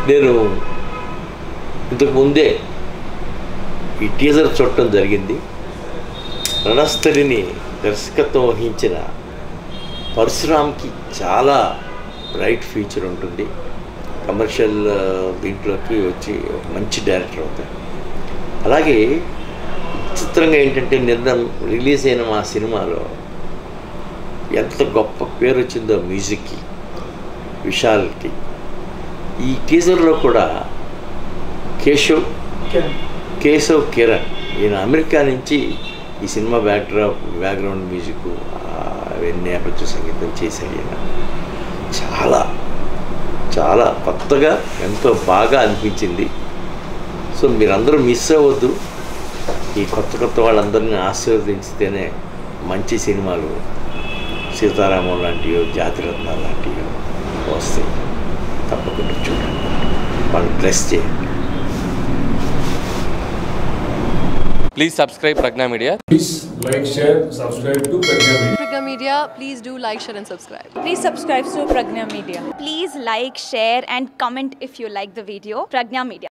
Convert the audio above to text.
నేను ఇంతకు ముందే ఈ టీజర్ చూడటం జరిగింది రణస్థలిని దర్శకత్వం వహించిన పరశురామ్కి చాలా బ్రైట్ ఫ్యూచర్ ఉంటుంది కమర్షియల్ ఆ, దీంట్లోకి వచ్చి ఒక మంచి డైరెక్టర్ అవుతాడు అలాగే చిత్రంగా ఏంటంటే నిన్న రిలీజ్ అయిన మా సినిమాలో ఎంత గొప్ప పేరు వచ్చిందో మ్యూజిక్కి విశాల్కి ఈ టీజర్లో కూడా కేశవ్ కేశవ్ కిరణ్ ఈయన అమెరికా నుంచి ఈ సినిమా బ్యాక్డ్రాప్ బ్యాక్గ్రౌండ్ మ్యూజిక్ అవన్నీ నేపథ్య సంగీతం చేశాడు ఈయన చాలా చాలా కొత్తగా ఎంతో బాగా అనిపించింది సో మీరందరూ మిస్ అవ్వద్దు ఈ కొత్త కొత్త వాళ్ళందరినీ ఆశీర్వదించితేనే మంచి సినిమాలు సీతారామం లాంటివి జాతిరత్నాలు లాంటివి వస్తాయి తప్పకుండా చూడండి వాళ్ళు బ్లెస్ చేయండి Please subscribe Pragna Media. Please like, share, subscribe to Pragya Media. Pragya Media, please do like, share, and subscribe. Please subscribe to Pragna Media. Please like, share, and comment if you like the video. Pragna Media.